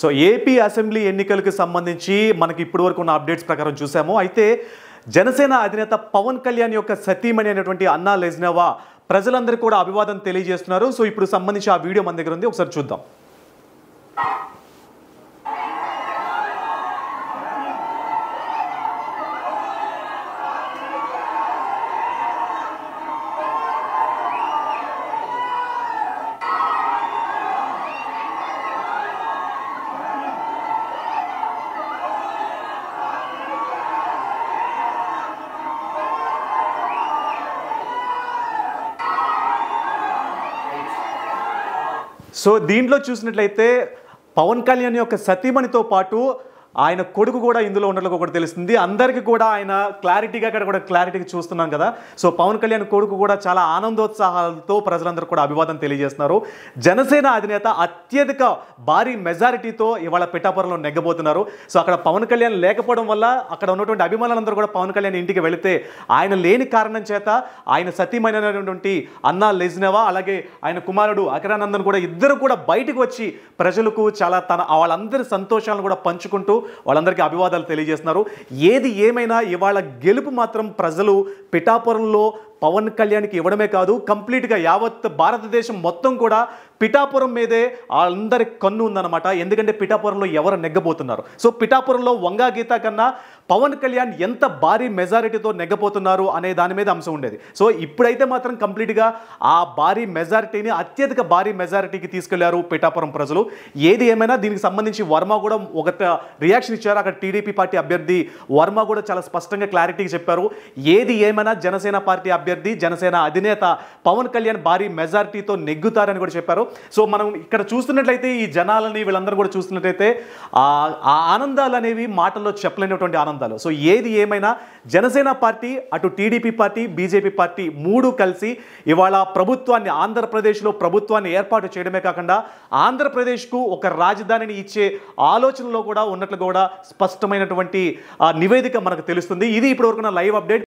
so AP assembly ఎన్నికలకు సంబంధించి మనకి ఇప్పటి వరకు ఉన్న అప్డేట్స్ ప్రకారం చూసాము అయితే జనసేన అధినేత పవన్ కళ్యాణ్ యొక్క సతీమణి అయినటువంటి అన్నా లెజ్నవా ప్రజలందరికీ కూడా అభివాదం తెలియజేస్తున్నారు సో ఇప్పుడు సంబంధించి ఆ వీడియో మన దగ్గర ఉంది ఒకసారి చూద్దాం సో దీంట్లో చూసినట్లయితే పవన్ కళ్యాణ్ యొక్క సతీమణితో పాటు ఆయన కొడుకు కూడా ఇందులో ఉన్నట్లు కూడా తెలుస్తుంది అందరికీ కూడా ఆయన క్లారిటీగా ఇక్కడ కూడా క్లారిటీగా చూస్తున్నాం కదా సో పవన్ కళ్యాణ్ కొడుకు కూడా చాలా ఆనందోత్సాహాలతో ప్రజలందరూ కూడా అభివాదం తెలియజేస్తున్నారు జనసేన అధినేత అత్యధిక భారీ మెజారిటీతో ఇవాళ పిఠాపురంలో నెగ్గబోతున్నారు సో అక్కడ పవన్ కళ్యాణ్ లేకపోవడం వల్ల అక్కడ ఉన్నటువంటి అభిమానులందరూ కూడా పవన్ కళ్యాణ్ ఇంటికి వెళితే ఆయన లేని కారణం చేత ఆయన సతీమైనటువంటి అన్నా లెజ్నవా అలాగే ఆయన కుమారుడు అఖరానందన్ కూడా ఇద్దరు కూడా బయటకు వచ్చి ప్రజలకు చాలా తన వాళ్ళందరి సంతోషాలను కూడా పంచుకుంటూ వాళ్ళందరికీ అభివాదాలు తెలియజేస్తున్నారు ఏది ఏమైనా ఇవాళ గెలుపు మాత్రం ప్రజలు పిఠాపురంలో పవన్ కళ్యాణ్కి ఇవ్వడమే కాదు కంప్లీట్గా యావత్ భారతదేశం మొత్తం కూడా పిఠాపురం మీదే అందరి కన్ను ఉందన్నమాట ఎందుకంటే పిఠాపురంలో ఎవరు నెగ్గబోతున్నారు సో పిఠాపురంలో వంగా గీత కన్నా పవన్ కళ్యాణ్ ఎంత భారీ మెజారిటీతో నెగ్గబోతున్నారు అనే దాని మీద అంశం ఉండేది సో ఇప్పుడైతే మాత్రం కంప్లీట్గా ఆ భారీ మెజారిటీని అత్యధిక భారీ మెజారిటీకి తీసుకెళ్లారు పిఠాపురం ప్రజలు ఏది ఏమైనా దీనికి సంబంధించి వర్మ కూడా ఒక రియాక్షన్ ఇచ్చారు అక్కడ టీడీపీ పార్టీ అభ్యర్థి వర్మ కూడా చాలా స్పష్టంగా క్లారిటీగా చెప్పారు ఏది ఏమైనా జనసేన పార్టీ అభ్యర్థి జనసేన అధినేత పవన్ కళ్యాణ్ భారీ మెజారిటీతో నెగ్గుతారని కూడా చెప్పారు సో మనం ఇక్కడ చూస్తున్నట్లయితే ఈ జనాలని వీళ్ళందరూ కూడా చూస్తున్నట్లయితే ఆ ఆ ఆనందాలు అనేవి మాటల్లో చెప్పలేనటువంటి ఆనందాలు సో ఏది ఏమైనా జనసేన పార్టీ అటు టీడీపీ పార్టీ బీజేపీ పార్టీ మూడు కలిసి ఇవాళ ప్రభుత్వాన్ని ఆంధ్రప్రదేశ్లో ప్రభుత్వాన్ని ఏర్పాటు చేయడమే కాకుండా ఆంధ్రప్రదేశ్కు ఒక రాజధానిని ఇచ్చే ఆలోచనలో కూడా ఉన్నట్లు కూడా స్పష్టమైనటువంటి ఆ, నివేదిక మనకు తెలుస్తుంది ఇది ఇప్పటివరకు లైవ్ అప్డేట్